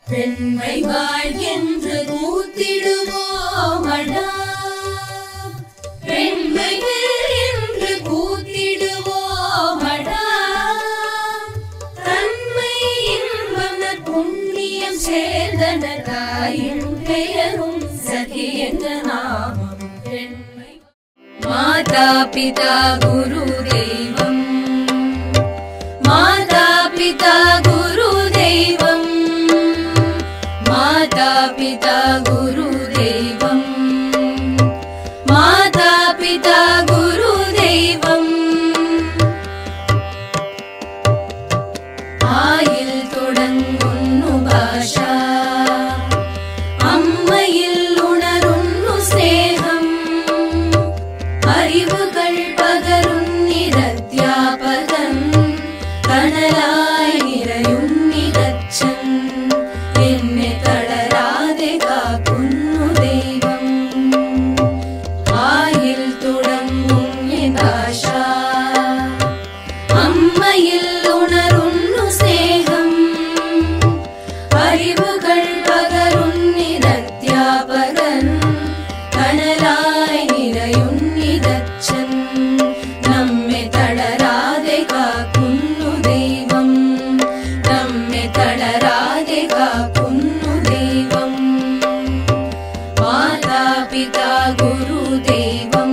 பெண்மை வாழ்கின்று கூத்திடுவோமடா பெண்மைகள் என்று கூத்திடுவோமடா தன்மை இன்பனர் புண்ணியம் சேர்ந்தனர் தாயின் பெயரும் சகி என்ற நாமம் பெண்மை மாதா பிதா குரு தெய்வம் மாதா பிதா குரு தெய்வம் மாதா பிதா குரு தெய்வம் மாதா பிதா குரு தெய்வம் ஆயில் தொடங்குന്നു ഭാഷ അമ്മയിൽ ഉണരുന്നു സ്നേഹം അറിവുകൾ പകരുന്നിരധ്യാപകൻ കണലായി നിറയുന്നിതച്ഛൻ എന്നെ തളരാതെ കാക്കുന്നു ദൈവം ആയിൽ തുടങ്ങും യഥാശ അമ്മയിൽ ഉണരുന്നു സ്നേഹം അറിവുകൾ പകരുന്നിരധ്യാപകൻ കനലായി നിറയുന്നിതച്ഛൻ നമ്മെ തളരാതെ കാക്കുന്നു ദൈവം നമ്മെ തളരാതെ കാക്കുന്നു ദൈവം മാതാപിതാ ഗുരുദൈവം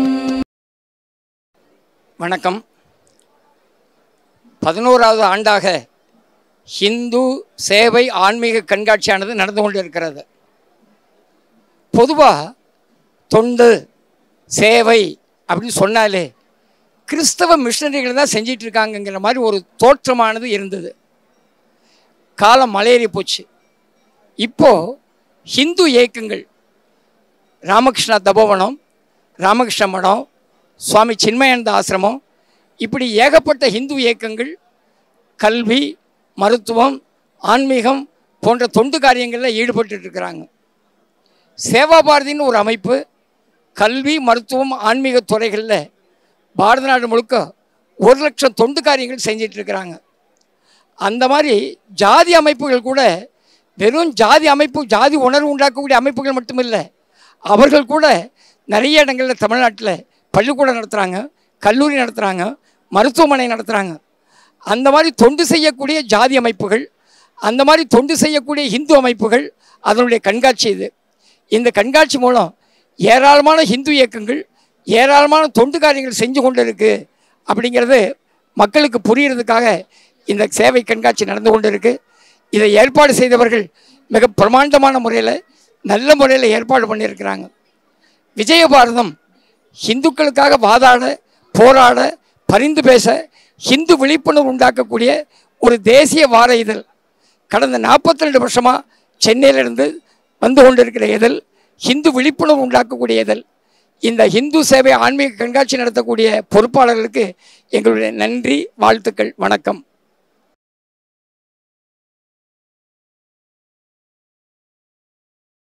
வணக்கம் பதினோராவது ஆண்டாக ஹிந்து சேவை ஆன்மீக கண்காட்சியானது நடந்து கொண்டிருக்கிறது பொதுவாக தொண்டு சேவை அப்படின்னு சொன்னாலே கிறிஸ்தவ மிஷனரிகள் தான் செஞ்சிட்டு இருக்காங்கங்கிற மாதிரி ஒரு தோற்றமானது இருந்தது காலம் மலையேறி போச்சு இப்போது ஹிந்து இயக்கங்கள் ராமகிருஷ்ணா தபோவனம் ராமகிருஷ்ண மடம் சுவாமி சின்மயானந்த ஆசிரமம் இப்படி ஏகப்பட்ட ஹிந்து இயக்கங்கள் கல்வி மருத்துவம் ஆன்மீகம் போன்ற தொண்டு காரியங்களில் ஈடுபட்டு இருக்கிறாங்க சேவா பாரதின்னு ஒரு அமைப்பு கல்வி மருத்துவம் ஆன்மீக துறைகளில் பாரத நாடு முழுக்க ஒரு லட்சம் தொண்டு காரியங்கள் செஞ்சிட்டு இருக்கிறாங்க அந்த மாதிரி ஜாதி அமைப்புகள் கூட வெறும் ஜாதி அமைப்பு ஜாதி உணர்வு உண்டாக்கக்கூடிய அமைப்புகள் மட்டுமில்லை அவர்கள் கூட நிறைய இடங்களில் தமிழ்நாட்டில் பள்ளிக்கூடம் நடத்துகிறாங்க கல்லூரி நடத்துகிறாங்க மருத்துவமனை நடத்துகிறாங்க அந்த மாதிரி தொண்டு செய்யக்கூடிய ஜாதி அமைப்புகள் அந்த மாதிரி தொண்டு செய்யக்கூடிய இந்து அமைப்புகள் அதனுடைய கண்காட்சி இது இந்த கண்காட்சி மூலம் ஏராளமான ஹிந்து இயக்கங்கள் ஏராளமான தொண்டு காரியங்கள் செஞ்சு கொண்டு இருக்கு அப்படிங்கிறது மக்களுக்கு புரியறதுக்காக இந்த சேவை கண்காட்சி நடந்து கொண்டு இருக்கு இதை ஏற்பாடு செய்தவர்கள் மிக பிரமாண்டமான முறையில் நல்ல முறையில் ஏற்பாடு பண்ணியிருக்கிறாங்க விஜயபாரதம் ஹிந்துக்களுக்காக வாதாட போராட பரிந்து பேச ஹிந்து விழிப்புணர்வு உண்டாக்கக்கூடிய ஒரு தேசிய வார இதழ் கடந்த நாற்பத்தி ரெண்டு வருஷமாக சென்னையிலிருந்து வந்து கொண்டிருக்கிற இதழ் ஹிந்து விழிப்புணர்வு உண்டாக்கக்கூடிய இதழ் இந்த ஹிந்து சேவை ஆன்மீக கண்காட்சி நடத்தக்கூடிய பொறுப்பாளர்களுக்கு எங்களுடைய நன்றி வாழ்த்துக்கள் வணக்கம்